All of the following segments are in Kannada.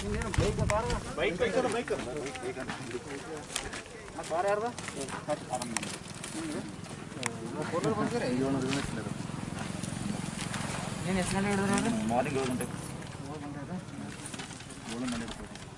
ಮಾರ್ನಿಂಗ್ ಏಳು ಗಂಟೆ ಏಳು ಗಂಟೆ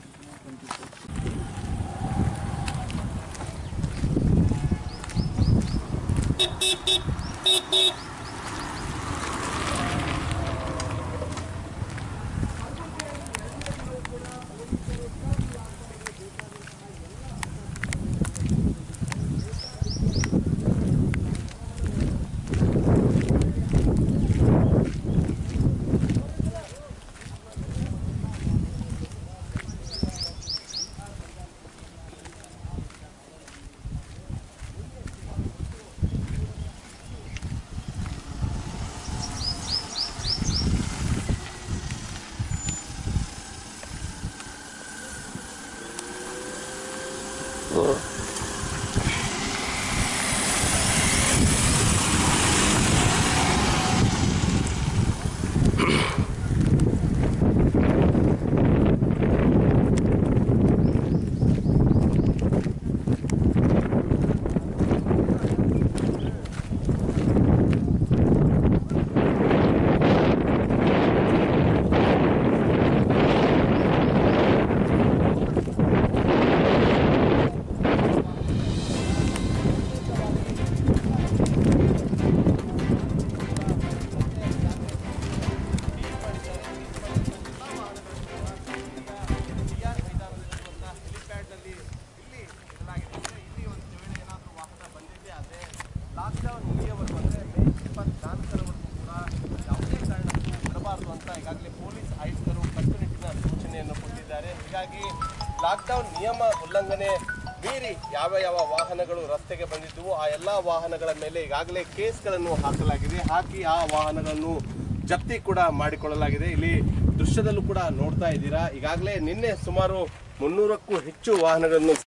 ಲಾಕ್ಡೌನ್ ಇಲ್ಲಿಯವರೆಗೂ ಅಂದರೆ ಮೇ ಇಪ್ಪತ್ನಾಲ್ಕರವರೆಗೂ ಕೂಡ ಯಾವುದೇ ಕಾರಣಕ್ಕೂ ಬರಬಾರದು ಅಂತ ಈಗಾಗಲೇ ಪೊಲೀಸ್ ಆಯುಕ್ತರು ಕಟ್ಟುನಿಟ್ಟಿನ ಸೂಚನೆಯನ್ನು ಕೊಟ್ಟಿದ್ದಾರೆ ಹೀಗಾಗಿ ಲಾಕ್ಡೌನ್ ನಿಯಮ ಉಲ್ಲಂಘನೆ ಮೀರಿ ಯಾವ ಯಾವ ವಾಹನಗಳು ರಸ್ತೆಗೆ ಬಂದಿದ್ದವು ಆ ಎಲ್ಲ ವಾಹನಗಳ ಮೇಲೆ ಈಗಾಗಲೇ ಕೇಸ್ಗಳನ್ನು ಹಾಕಲಾಗಿದೆ ಹಾಕಿ ಆ ವಾಹನಗಳನ್ನು ಜಪ್ತಿ ಕೂಡ ಮಾಡಿಕೊಳ್ಳಲಾಗಿದೆ ಇಲ್ಲಿ ದೃಶ್ಯದಲ್ಲೂ ಕೂಡ ನೋಡ್ತಾ ಇದ್ದೀರಾ ಈಗಾಗಲೇ ನಿನ್ನೆ ಸುಮಾರು ಮುನ್ನೂರಕ್ಕೂ ಹೆಚ್ಚು ವಾಹನಗಳನ್ನು